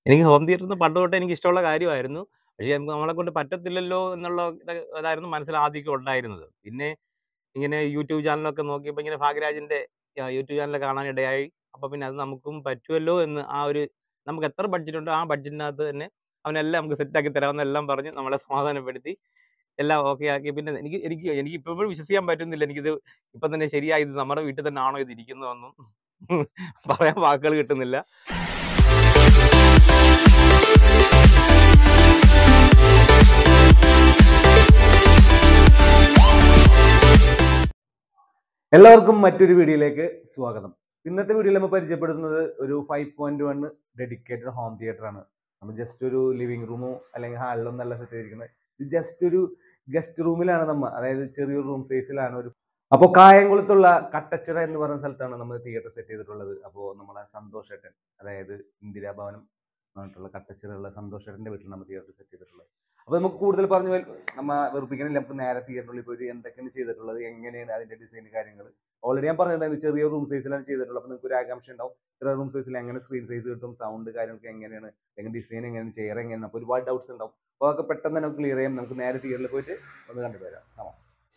എനിക്ക് home theatre പണ്ട് തൊട്ടേ എനിക്ക് ഇഷ്ടമുള്ള കാര്യമായിരുന്നു. പക്ഷേ നമ്മളെ കൊണ്ട് പറ്റത്തില്ലല്ലോ എന്നുള്ള ഇത് അതായിരുന്നു മനസ്സിൽ ആദ്യമൊക്കെ ഉണ്ടായിരുന്നത്. പിന്നെ ഇങ്ങനെ യൂട്യൂബ് ചാനലൊക്കെ നോക്കിയപ്പോൾ ഇങ്ങനെ ഭാഗ്യരാജിന്റെ ആഹ് യൂട്യൂബ് ചാനൽ കാണാൻ ഇടയായി. അപ്പൊ പിന്നെ അത് നമുക്കും പറ്റുമല്ലോ എന്ന് ആ ഒരു നമുക്ക് എത്ര ബഡ്ജറ്റ് ഉണ്ടോ ആ ബഡ്ജറ്റിനകത്ത് തന്നെ അവനെല്ലാം നമുക്ക് സെറ്റ് ആക്കി തരാമെന്നെല്ലാം പറഞ്ഞ് നമ്മളെ സമാധാനപ്പെടുത്തി എല്ലാം ഓക്കെ ആക്കി. പിന്നെ എനിക്ക് എനിക്ക് എനിക്ക് ഇപ്പോഴും വിശ്വസിക്കാൻ പറ്റുന്നില്ല. എനിക്കിത് ഇപ്പൊ തന്നെ ശരിയായി ഇത് നമ്മുടെ വീട്ടിൽ തന്നെയാണോ ഇത് ഇരിക്കുന്നതെന്നും പറയാൻ വാക്കുകൾ കിട്ടുന്നില്ല. എല്ലാവർക്കും മറ്റൊരു വീഡിയോയിലേക്ക് സ്വാഗതം ഇന്നത്തെ വീഡിയോയിൽ നമ്മൾ പരിചയപ്പെടുത്തുന്നത് ഒരു five point one dedicated home theatre ആണ് നമ്മൾ ജസ്റ്റ് ഒരു ലിവിംഗ് റൂമോ അല്ലെങ്കിൽ ഹാളിലൊന്നും അല്ല സെറ്റ് ചെയ്തിരിക്കുന്നത് ഇത് ജസ്റ്റ് ഒരു ഗസ്റ്റ് റൂമിലാണ് നമ്മൾ അതായത് ചെറിയൊരു റൂം സൈസിലാണ് ഒരു അപ്പോൾ കായംകുളത്തുള്ള കട്ടച്ചിറ എന്ന് പറയുന്ന സ്ഥലത്താണ് നമ്മൾ തിയേറ്റർ സെറ്റ് ചെയ്തിട്ടുള്ളത് അപ്പോൾ നമ്മളെ സന്തോഷ് ഏട്ടൻ അതായത് ഇന്ദിരാഭവനം പറഞ്ഞിട്ടുള്ള കട്ടച്ചിറയുള്ള സന്തോഷ് ഏട്ടൻ്റെ വീട്ടിൽ നമ്മൾ തിയേറ്റർ സെറ്റ് ചെയ്തിട്ടുള്ളത് അപ്പോൾ നമുക്ക് കൂടുതൽ പറഞ്ഞു വൽ- നമ്മ വെറുപ്പിക്കണില്ല നമുക്ക് നേരെ തിയേറ്ററിൽ പോയിട്ട് എന്തൊക്കെയാണ് ചെയ്തിട്ടുള്ളത് എങ്ങനെയാണ് അതിന്റെ ഡിസൈൻ കാര്യങ്ങൾ ഓൾറെഡി ഞാൻ പറഞ്ഞിട്ടുണ്ടായിരുന്നു ചെറിയ റൂം സൈസിലാണ് ചെയ്തിട്ടുള്ളത് അപ്പോൾ നിങ്ങൾക്ക് ഒരു ആകാംക്ഷ ഉണ്ടാവും ഇത്ര റൂം സൈസിൽ എങ്ങനെ സ്ക്രീൻ സൈസ് കിട്ടും സൗണ്ട് കാര്യങ്ങളൊക്കെ എങ്ങനെയാണ് എങ്ങനെ ഡിസൈൻ എങ്ങനെയാണ് ചെയർ എങ്ങനെയാണ് അപ്പോൾ ഒരുപാട് ഡൗട്ട്സ് ഉണ്ടാവും അപ്പോൾ അതൊക്കെ പെട്ടെന്ന് തന്നെ നമുക്ക് ക്ലിയർ ചെയ്യാം നമുക്ക് നേരെ തിയേറ്ററിൽ പോയിട്ട് ഒന്ന് കണ്ടിട്ട് വരാം ആവാം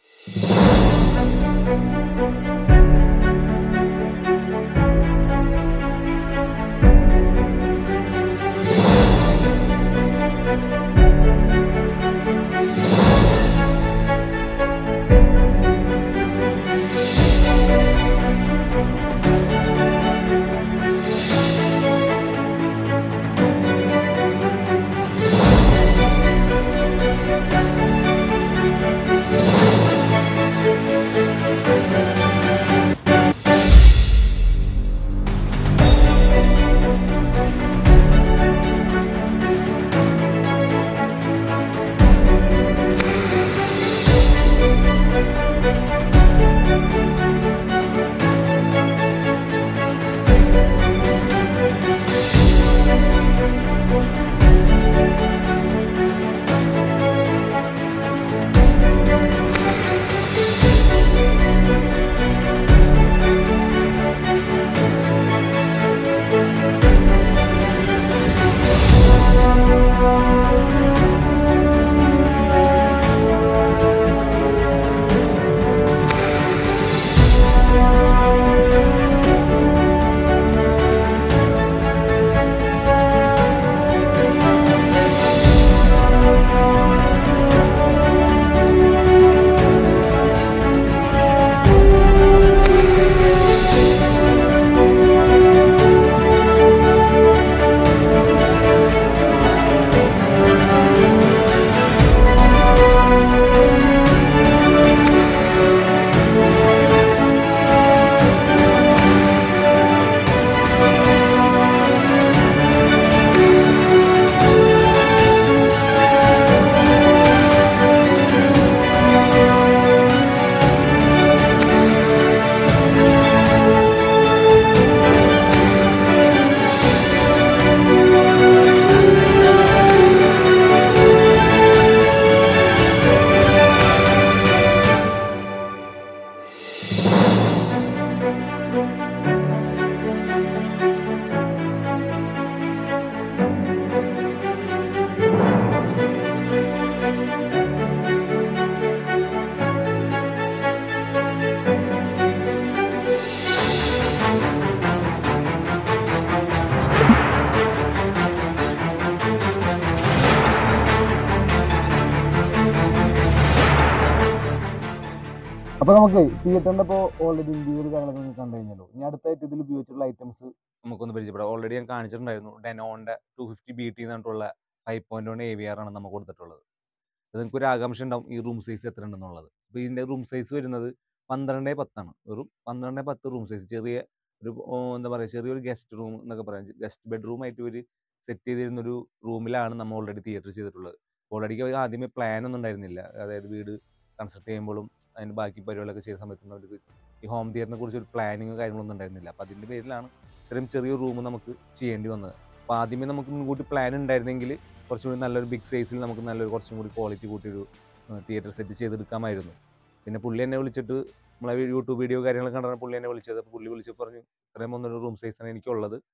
അപ്പോൾ നമുക്ക് തിയേറ്ററിൻ്റെ ഇപ്പോൾ ഓൾറെഡി ഇന്റീരിയർ കാര്യങ്ങളൊക്കെ നിങ്ങൾക്ക് കണ്ടു കഴിഞ്ഞല്ലോ ഇനി അടുത്തായിട്ട് ഇതിൽ ഉപയോഗിച്ചിട്ടുള്ള ഐറ്റംസ് നമുക്കൊന്ന് പരിചയപ്പെടാം ഓൾറെഡി ഞാൻ കാണിച്ചിട്ടുണ്ടായിരുന്നു ഡെനോന്റെ ടു ഫിഫ്റ്റി ബി ടി എന്നിട്ടുള്ള five point one A V R ആണ് നമുക്ക് കൊടുത്തിട്ടുള്ളത് അത് നിങ്ങൾക്ക് ഒരു ആകാംക്ഷ ഉണ്ടാവും ഈ റൂം സൈസ് എത്ര ഉണ്ടെന്നുള്ളത് അപ്പോൾ ഇതിൻ്റെ റൂം സൈസ് വരുന്നത് പന്ത്രണ്ട് പത്താണ് വെറും പന്ത്രണ്ട് പത്ത് റൂം സൈസ് ചെറിയ ഒരു ഓ, എന്താ പറയുക ചെറിയൊരു ഗസ്റ്റ് റൂം എന്നൊക്കെ പറയാം ഗസ്റ്റ് ബെഡ്റൂം ആയിട്ട് ഒരു സെറ്റ് ചെയ്തിരുന്ന ഒരു റൂമിലാണ് നമ്മൾ ഓൾറെഡി തിയേറ്റർ ചെയ്തിട്ടുള്ളത് ഓൾറെഡി ആദ്യമേ പ്ലാൻ ഒന്നും ഉണ്ടായിരുന്നില്ല അതായത് വീട് കൺസ്ട്രക്ട് ചെയ്യുമ്പോഴും അതിന് ബാക്കി പരിപാടികളൊക്കെ ചെയ്ത സമയത്തൊന്നും അവർക്ക് ഈ ഹോം തിയേറ്ററിനെ കുറിച്ച് ഒരു പ്ലാനിങ്ങോ കാര്യങ്ങളൊന്നും ഉണ്ടായിരുന്നില്ല അപ്പോൾ അതിൻ്റെ പേരിലാണ് ഇത്രയും ചെറിയൊരു റൂം നമുക്ക് ചെയ്യേണ്ടി വന്നത് അപ്പോൾ ആദ്യമേ നമുക്ക് മുൻകൂട്ടി പ്ലാൻ ഉണ്ടായിരുന്നെങ്കിൽ കുറച്ചും കൂടി നല്ലൊരു ബിഗ് സൈസിൽ നമുക്ക് നല്ലൊരു കുറച്ചും കൂടി ക്വാളിറ്റി കൂട്ടിയൊരു തിയേറ്റർ സെറ്റ് ചെയ്തെടുക്കാമായിരുന്നു പിന്നെ പുള്ളി എന്നെ വിളിച്ചിട്ട് നമ്മളെ യൂട്യൂബ് വീഡിയോ കാര്യങ്ങളൊക്കെ കണ്ടാണ് പുള്ളി എന്നെ വിളിച്ചത് അപ്പോൾ പുള്ളി വിളിച്ച് പറഞ്ഞു ഇത്രയും ഒന്നൊരു റൂം സൈസാണ് എനിക്കുള്ളത്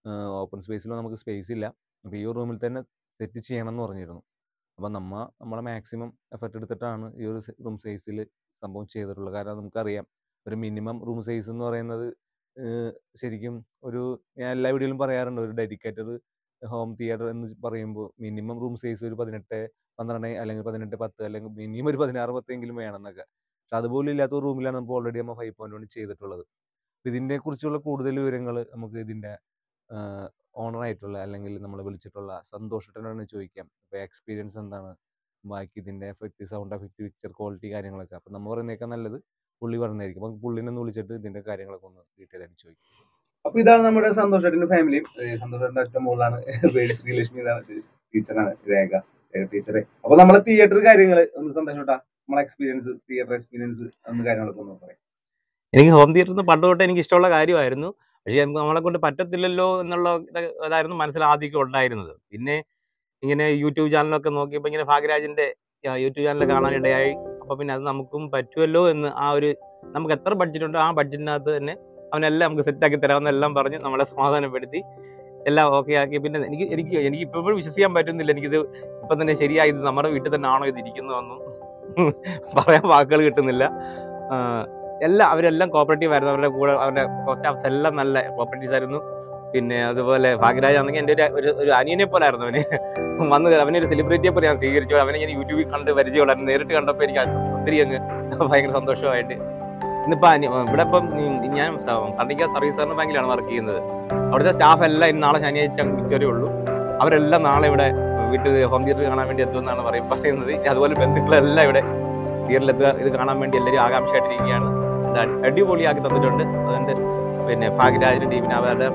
ഓപ്പൺ സ്പേസിൽ നമുക്ക് സ്പേസ് ഇല്ല അപ്പോൾ ഈ ഒരു റൂമിൽ തന്നെ സെറ്റ് ചെയ്യണം എന്ന് പറഞ്ഞിരുന്നു അപ്പം നമ്മ നമ്മളെ മാക്സിമം എഫർട്ട് എടുത്തിട്ടാണ് ഈ ഒരു റൂം സൈസിൽ സംഭവം ചെയ്തിട്ടുള്ളത് കാരണം നമുക്കറിയാം ഒരു മിനിമം റൂം സൈസ് എന്ന് പറയുന്നത് ഏഹ് ശരിക്കും ഒരു ഞാൻ എല്ലാ വീഡിയോയിലും പറയാറുണ്ട് ഒരു ഡെഡിക്കേറ്റഡ് ഹോം തിയേറ്റർ എന്ന് പറയുമ്പോൾ മിനിമം റൂം സൈസ് ഒരു പതിനെട്ട് പന്ത്രണ്ട് അല്ലെങ്കിൽ പതിനെട്ട് പത്ത് അല്ലെങ്കിൽ മിനിമം ഒരു പതിനാറ് പത്തെങ്കിലും വേണം എന്നൊക്കെ പക്ഷെ അതുപോലും ഇല്ലാത്ത ഒരു റൂമിലാണ് നമുക്ക് ഓൾറെഡി നമ്മൾ ഫൈവ് പോയിന്റ് വൺ ചെയ്തിട്ടുള്ളത് അപ്പോൾ ഇതിനെ കുറിച്ചുള്ള കൂടുതൽ വിവരങ്ങൾ നമുക്ക് ഇതിൻ്റെ ഓണർ ആയിട്ടുള്ള അല്ലെങ്കിൽ നമ്മൾ വിളിച്ചിട്ടുള്ള സന്തോഷത്തിനോട് ചോദിക്കാം അപ്പോൾ എക്സ്പീരിയൻസ് എന്താണ് ബാക്കി ഇതിൻ്റെ effect sound effect picture quality കാര്യങ്ങളൊക്കെ അപ്പോൾ നമ്മൾ പറയുന്നേക്കാൾ നല്ലത് പുള്ളി പറഞ്ഞായിരിക്കും അപ്പം പുള്ളിനെ ഒന്ന് വിളിച്ചിട്ട് ഇതിൻ്റെ കാര്യങ്ങളൊക്കെ ഒന്ന് ഡീറ്റെയിൽ ആയിട്ട് ചോദിക്കും അപ്പൊ ഇതാണ് നമ്മുടെ സന്തോഷേട്ടന്റെ ഫാമിലി സന്തോഷേട്ടന്റെ ഒറ്റ മോളാണ് പേര് ശ്രീലക്ഷ്മി ഇതാണ് ടീച്ചറാണ് രേഖ ടീച്ചറെ അപ്പൊ നമ്മളെ തിയേറ്റർ കാര്യങ്ങൾ ഒന്ന് സന്തോഷേട്ടാ നമ്മളെ എക്സ്പീരിയൻസ് തിയേറ്റർ എക്സ്പീരിയൻസ് ഒന്ന് കാര്യങ്ങളൊക്കെ ഒന്ന് പറയാം എനിക്ക് ഹോം തിയേറ്ററിന് പണ്ട് തൊട്ടേ എനിക്ക് ഇഷ്ടമുള്ള കാര്യമായിരുന്നു പക്ഷേ നമുക്ക് നമ്മളെ കൊണ്ട് പറ്റത്തില്ലല്ലോ എന്നുള്ള ഇത് ഇതായിരുന്നു മനസ്സിൽ ആദ്യമൊക്കെ ഉണ്ടായിരുന്നത് പിന്നെ ഇങ്ങനെ യൂട്യൂബ് ചാനലൊക്കെ നോക്കിയപ്പോൾ ഇങ്ങനെ ഭാഗ്യരാജിന്റെ ആ, യൂട്യൂബ് ചാനൽ കാണാനിടയായി അപ്പോൾ പിന്നെ അത് നമുക്കും പറ്റുമല്ലോ എന്ന് ആ ഒരു നമുക്ക് എത്ര ബഡ്ജറ്റ് ഉണ്ടോ ആ ബഡ്ജറ്റിനകത്ത് തന്നെ അവനെല്ലാം നമുക്ക് സെറ്റാക്കി തരാമെന്നെല്ലാം പറഞ്ഞ് നമ്മളെ സമാധാനപ്പെടുത്തി എല്ലാം ഓക്കെ ആക്കി പിന്നെ എനിക്ക് എനിക്ക് എനിക്ക് ഇപ്പോഴും വിശ്വസിക്കാൻ പറ്റുന്നില്ല എനിക്കിത് ഇപ്പം തന്നെ ശരിയായി ഇത് നമ്മുടെ വീട്ടിൽ തന്നെ ആണോ ഇത് ഇരിക്കുന്നതെന്നും പറയാൻ വാക്കുകൾ കിട്ടുന്നില്ല ആ, എല്ലാം അവരെല്ലാം കോപ്പറേറ്റീവ് ആയിരുന്നു അവരുടെ കൂടെ അവരുടെ സ്റ്റാഫ്സ് എല്ലാം നല്ല കോപ്പറേറ്റീവ്സ് ആയിരുന്നു പിന്നെ അതുപോലെ ഭാഗ്യരാജ് ആണെങ്കിൽ എൻ്റെ ഒരു ഒരു ഒരു അനിയനെ പോലെ ആയിരുന്നു അവന് വന്ന് അവനെ ഒരു സെലിബ്രിറ്റിയെ പോലെ ഞാൻ സ്വീകരിച്ചു അവനെ ഞാൻ യൂട്യൂബിൽ കണ്ട് പരിചയമുള്ളായിരുന്നു നേരിട്ട് കണ്ടപ്പോൾ എനിക്ക് ഒത്തിരി അങ്ങ് ഭയങ്കര സന്തോഷമായിട്ട് ഇന്നിപ്പോൾ അനി ഇവിടെ ഇപ്പം ഈ ഞാൻ പണ്ടിക്ക സർവീസ് സഹകരണ ബാങ്കിലാണ് വർക്ക് ചെയ്യുന്നത് അവിടുത്തെ സ്റ്റാഫ് എല്ലാം ഇന്ന് നാളെ ശനിയാഴ്ച അങ്ങ് ഉച്ചവരെ ഉള്ളൂ അവരെല്ലാം നാളെ ഇവിടെ വീട്ടിൽ ഹോം തിയേറ്റർ കാണാൻ വേണ്ടി എത്തുമെന്നാണ് പറയും പറയുന്നത് ഇനി അതുപോലെ ബന്ധുക്കളെല്ലാം ഇവിടെ തിയേറ്ററിലെത്തുക ഇത് കാണാൻ വേണ്ടി എല്ലാവരും ആകാംക്ഷയായിട്ടിരിക്കുകയാണ് ഇത് അടി- അടിപൊളിയാക്കി തന്നിട്ടുണ്ട് അതുകൊണ്ട് പിന്നെ ഭാഗ്യരാജിന്റെ ടീമിന് അവരുടെ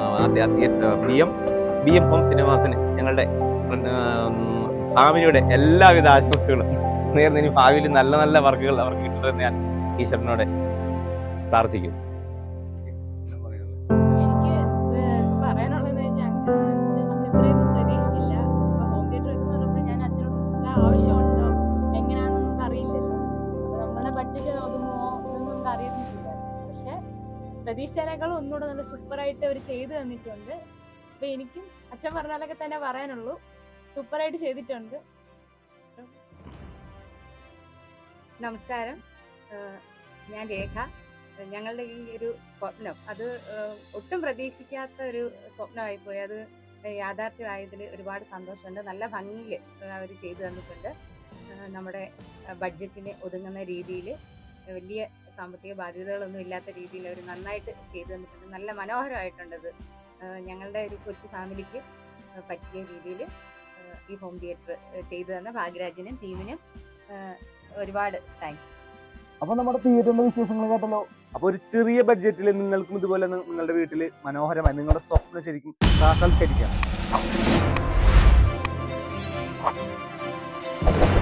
B M B M home സിനിമാസിന് ഞങ്ങളുടെ ഫാമിലിയുടെ എല്ലാവിധ ആശംസകളും നേർന്ന് ഇനി ഭാവിയിൽ നല്ല നല്ല വർക്കുകൾ അവർക്ക് കിട്ടുമെന്ന് ഞാൻ ഈശ്വരനോട് പ്രാർത്ഥിക്കുന്നു എനിക്ക് ഏഹ് പറയാനുള്ളതെന്ന് വെച്ചാൽ നമ്മൾ ഇത്രയൊന്നും പ്രതീക്ഷിച്ചില്ല ഇപ്പൊ ഹോം തിയേറ്റർ വെക്കുന്ന പറഞ്ഞപ്പോൾ ഞാൻ അച്ഛനോട് നല്ല ആവശ്യമുണ്ടോ എങ്ങനെയാണെന്ന് നമുക്ക് അറിയില്ലല്ലോ അപ്പൊ നമ്മുടെ ബഡ്ജറ്റ് ഒതുങ്ങുമോ എന്നൊന്നും നമുക്ക് അറിയുന്നില്ല പക്ഷെ പ്രതീക്ഷേനേക്കാളും ഒന്നുകൂടെ നല്ല സൂപ്പറായിട്ട് അവർ ചെയ്തു തന്നിട്ടുണ്ട് അപ്പൊ എനിക്കും അച്ഛൻ പറഞ്ഞാലൊക്കെ തന്നെ പറയാനുള്ളൂ സൂപ്പറായിട്ട് ചെയ്തിട്ടുണ്ട് നമസ്കാരം ഏഹ് ഞാൻ രേഖ ഞങ്ങളുടെ ഈ ഒരു സ്വപ്നം അത് ഏഹ് ഒട്ടും പ്രതീക്ഷിക്കാത്ത ഒരു സ്വപ്നമായിപ്പോയി അത് യാഥാർത്ഥ്യമായതിൽ ഒരുപാട് സന്തോഷമുണ്ട് നല്ല ഭംഗിയിൽ അവർ ചെയ്തു തന്നിട്ടുണ്ട് ഏഹ് നമ്മുടെ ബഡ്ജറ്റിന് ഒതുങ്ങുന്ന രീതിയിൽ വലിയ സാമ്പത്തിക ബാധ്യതകളൊന്നും ഇല്ലാത്ത രീതിയിൽ അവർ നന്നായിട്ട് ചെയ്തു തന്നിട്ടുണ്ട് നല്ല മനോഹരമായിട്ടുണ്ടത് ഏഹ് ഞങ്ങളുടെ ഒരു കൊച്ചു ഫാമിലിക്ക് പറ്റിയ രീതിയിൽ ഈ ഹോം തിയേറ്റർ ചെയ്തു തന്ന ഭാഗ്യരാജിനും ടീമിനും ഏഹ് ഒരുപാട് താങ്ക്സ് അപ്പോൾ നമ്മുടെ തിയേറ്ററിന്റെ വിശേഷങ്ങൾ കേട്ടല്ലോ അപ്പൊ ഒരു ചെറിയ ബഡ്ജറ്റിൽ നിങ്ങൾക്കും ഇതുപോലെ നി- നിങ്ങളുടെ വീട്ടിൽ മനോഹരമായി നിങ്ങളുടെ സ്വപ്നം ശരിക്കും സാക്ഷാത്കരിക്കാം